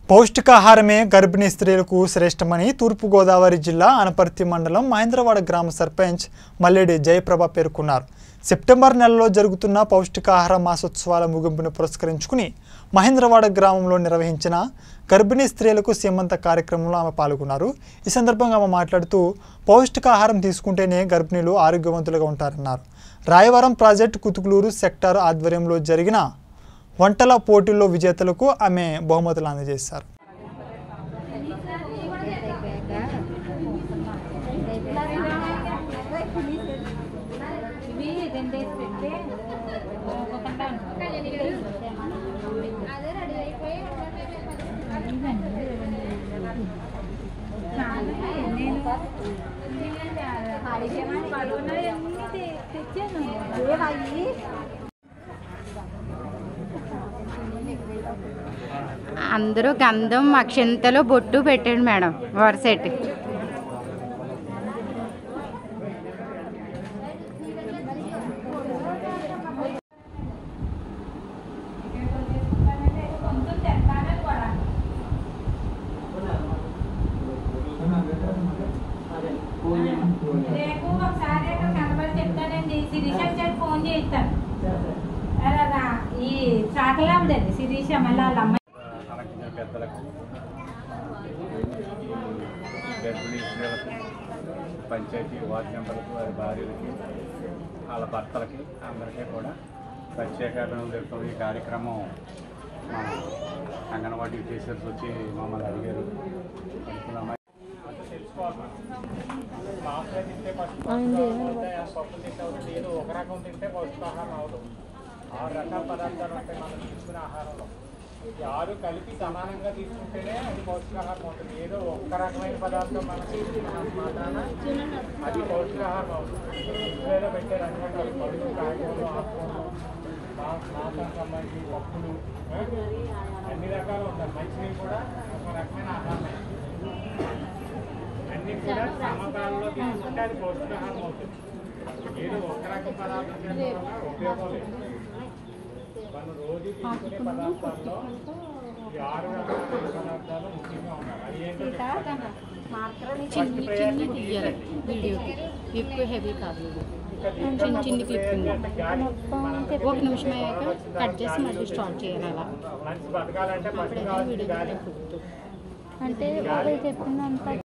పౌష్టికాహారమే గర్భిణీ స్త్రీలకు శ్రేష్టమని తూర్పుగోదావరి జిల్లా అనపర్తి మండలం మహేంద్రవాడ గ్రామ సర్పంచ్ మల్లెడి జయప్రభ పేర్కొన్నారు సెప్టెంబర్ నెలలో జరుగుతున్న పౌష్టికాహార మాసోత్సవాల ముగింపును పురస్కరించుకుని మహేంద్రవాడ గ్రామంలో నిర్వహించిన గర్భిణీ స్త్రీలకు సీమంత కార్యక్రమంలో ఆమె పాల్గొన్నారు ఈ సందర్భంగా ఆమె మాట్లాడుతూ పౌష్టికాహారం తీసుకుంటేనే గర్భిణీలు ఆరోగ్యవంతులుగా ఉంటారన్నారు రాయవరం ప్రాజెక్టు కుతుకులూరు సెక్టార్ ఆధ్వర్యంలో జరిగిన వంటల పోటీల్లో విజేతలకు ఆమె బహుమతులు అందజేశారు ఇవి రెండేసి పెట్టి ఒక్కొక్కటి అందరూ గంధం అక్షంతలో బొట్టు పెట్టండి మేడం వరసెట్ రేపు ఒకసారి ఇక్కడ కనబడి చెప్తానండి శిరీష వచ్చాక ఫోన్ చేస్తాను అలాగా ఈ చాకలా ఉందండి శిరీష మళ్ళీ వాళ్ళ అమ్మాయి అలకించిన పెద్దలకు గర్భిణీ స్త్రీలకు పంచాయతీ వార్డు మెంబర్లకు వారి భార్యలకి వాళ్ళ భర్తలకి అందరికీ కూడా ప్రత్యేక అభినందనలు తెలుపుతాం ఈ కార్యక్రమం మన అంగన్వాడీ టీచర్స్ వచ్చి మమ్మల్ని అడిగారు అనుకున్నామా? మామూలుగా తింటే పౌష్టికాహారం అవుతాయి, ఆ పప్పు తింటే అవుతుంది. ఏదో ఒక రకం తింటే పౌష్టికాహారం అవదు ఆరు రకాల పదార్థాలు ఉంటాయి మనం తీసుకునే ఆహారంలో ఈ ఆరు కలిపి సమానంగా తీసుకుంటేనే అది పౌష్టికాహారం అవుతుంది ఏదో ఒక్క రకమైన పదార్థం మనం తీసుకున్నాం మాత్రాన అది పౌష్టికాహారం అవుతుంది ఇంట్లో పెట్టే రకరకాల పళ్ళు కాయగూరలు ఆకుకూరలు మా- మాంసానికి సంబంధించి పప్పులు ఆ? అన్ని రకాలు ఉంటాయి మంచినీళ్ళు కూడా ఒక రకమైన ఆహారమే అన్ని కూడా సమకాలంలో తీసుకుంటే అది పౌష్టికాహారం అవుతుంది ఏదో ఒక్క రకం పదార్థం తినడం వల్ల ఉపయోగం లేదు మనం రోజు తీసుకునే పదార్థాల్లో ఈ ఆరు రకాల పదార్థాలు ముఖ్యంగా ఉన్నాయి అది ఏంటో చెప్తాను. ఫస్ట్ ప్రయారిటీ తీయాలి వీడియోకి ఎక్కువ హెవీ కాదు ఇంకా దీంట్లో చిన్న చిన్న ఫస్ట్ క్లిప్పింగ్ ప్రయారిటీ అంటే గాలి. మనం ఒక నిమిషం అయ్యాక కట్ చేసి మళ్ళీ స్టార్ట్ చేయాలి అలా మనిషి బతకాలంటే ఫస్ట్ కావాల్సింది గాలి అంటే వాళ్ళు చెప్పిందంతా